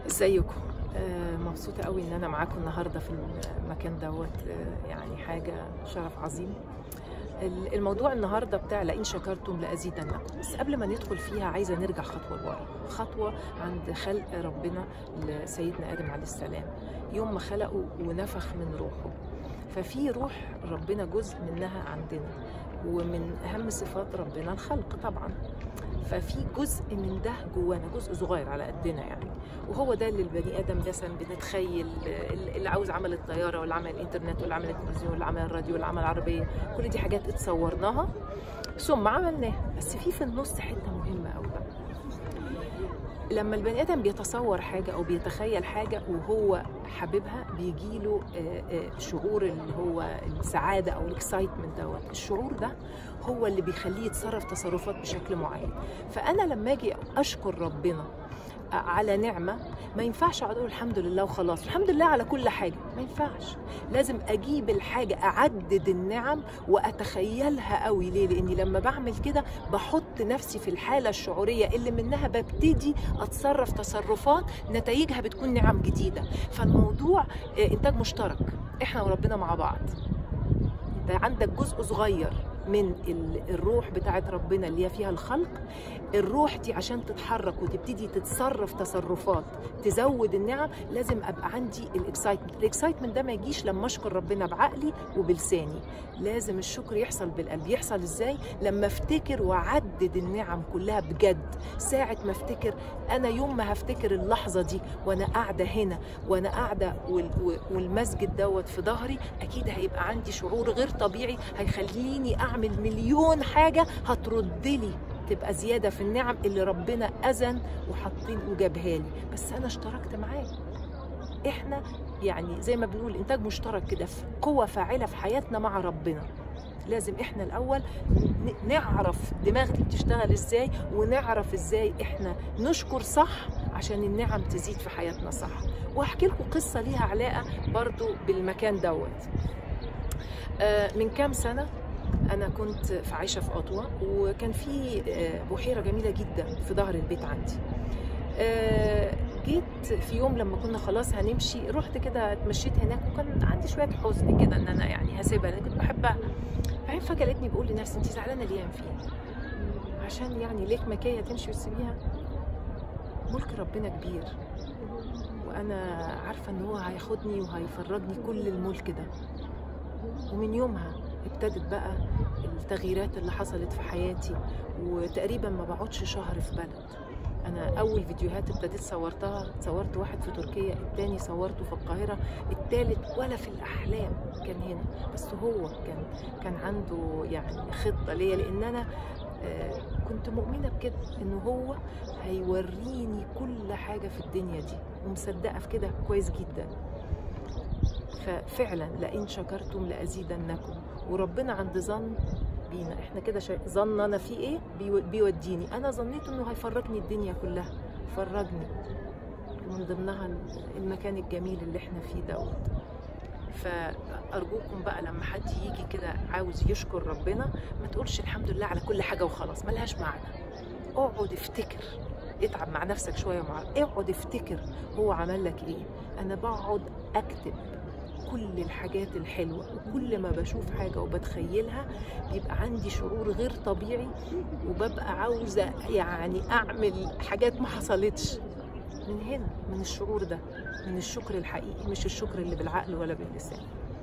ازيكم آه، مبسوطة قوي ان انا معاكم النهاردة في المكان دوت آه، يعني حاجة شرف عظيم ال- الموضوع النهاردة بتاع لئن شكرتم لأزيدنكم بس قبل ما ندخل فيها عايزة نرجع خطوة لورا خطوة عند خلق ربنا لسيدنا آدم عليه السلام يوم ما خلقه ونفخ من روحه ففي روح ربنا جزء منها عندنا ومن أهم صفات ربنا الخلق طبعا ففي جزء من ده جوانا جزء صغير على قدنا يعني وهو ده اللي البني ادم مثلا بنتخيل اللي عاوز عمل الطياره واللي عمل الانترنت واللي عمل التلفزيون واللي عمل الراديو واللي عمل العربيه كل دي حاجات اتصورناها ثم عملناها بس في في النص حته مهمه قوي بقى لما البني ادم بيتصور حاجه او بيتخيل حاجه وهو حاببها بيجيله آه، آه، شعور اللي هو السعاده او الاكسايتمنت دوت الشعور ده هو اللي بيخليه يتصرف تصرفات بشكل معين فانا لما اجي اشكر ربنا على نعمه ما ينفعش اقعد اقول الحمد لله وخلاص الحمد لله على كل حاجه ما ينفعش لازم اجيب الحاجه اعدد النعم واتخيلها قوي ليه لاني لما بعمل كده بحط نفسي في الحاله الشعوريه اللي منها ببتدي اتصرف تصرفات نتائجها بتكون نعم جديده فالموضوع آه، انتاج مشترك احنا وربنا مع بعض انت عندك جزء صغير من ال- الروح بتاعت ربنا اللي هي فيها الخلق الروح دي عشان تتحرك وتبتدي تتصرف تصرفات تزود النعم لازم ابقى عندي الاكسايتمنت الاكسايتمنت ده ما يجيش لما اشكر ربنا بعقلي وبلساني لازم الشكر يحصل بالقلب يحصل ازاي لما افتكر واعدد النعم كلها بجد ساعه ما افتكر انا يوم ما هفتكر اللحظه دي وانا قاعده هنا وانا قاعده وال- وال- والمسجد دوت في ظهري اكيد هيبقى عندي شعور غير طبيعي هيخليني اعمل مليون حاجه هترد لي تبقى زياده في النعم اللي ربنا اذن وحاطين وجابها لي بس انا اشتركت معاه احنا يعني زي ما بنقول انتاج مشترك كده في قوه فاعله في حياتنا مع ربنا لازم احنا الاول ن- نعرف دماغنا بتشتغل ازاي ونعرف ازاي احنا نشكر صح عشان النعم تزيد في حياتنا صح وهحكي لكم قصه ليها علاقه برضو بالمكان دوت آه، من كام سنه انا كنت في عايشه في اطوى وكان في آه، بحيره جميله جدا في ظهر البيت عندي آه، جيت في يوم لما كنا خلاص هنمشي رحت كده اتمشيت هناك وكان عندي شويه حزن كده ان انا يعني هسيبها لان كنت بحبها بعدين فجاه لقيتني بقول لنفسي انت زعلانه ليه يا فين عشان يعني ليك مكايه تمشي وتسيبيها ملك ربنا كبير وانا عارفه ان هو هياخدني وهيفرجني كل الملك ده ومن يومها ابتدت بقى التغييرات اللي حصلت في حياتي وتقريبا ما بقعدش شهر في بلد انا اول فيديوهات ابتديت صورتها صورت واحد في تركيا التاني صورته في القاهره التالت ولا في الاحلام كان هنا بس هو كان كان عنده يعني خطه ليا لان انا آه، كنت مؤمنه بكده ان هو هيوريني كل حاجه في الدنيا دي ومصدقه في كده كويس جدا ففعلا لئن شكرتم لازيدنكم وربنا عند ظن بينا احنا كده شا... ظننا في ايه بيو... بيوديني انا ظنيت انه هيفرجني الدنيا كلها فرجني من ضمنها المكان الجميل اللي احنا فيه دوت فارجوكم بقى لما حد يجي كده عاوز يشكر ربنا ما تقولش الحمد لله على كل حاجه وخلاص ملهاش معنى اقعد افتكر اتعب مع نفسك شويه مع اقعد افتكر هو عمل لك ايه انا بقعد اكتب كل الحاجات الحلوة وكل ما بشوف حاجة وبتخيلها بيبقى عندي شعور غير طبيعي وببقى عاوزة يعني أعمل حاجات ما حصلتش من هنا من الشعور ده من الشكر الحقيقي مش الشكر اللي بالعقل ولا باللسان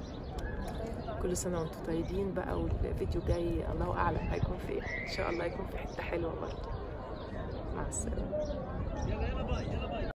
كل سنة وانتم طيبين بقى والفيديو جاي الله أعلم هيكون في إيه إن شاء الله يكون في حتة حلوة برضه مع السلامة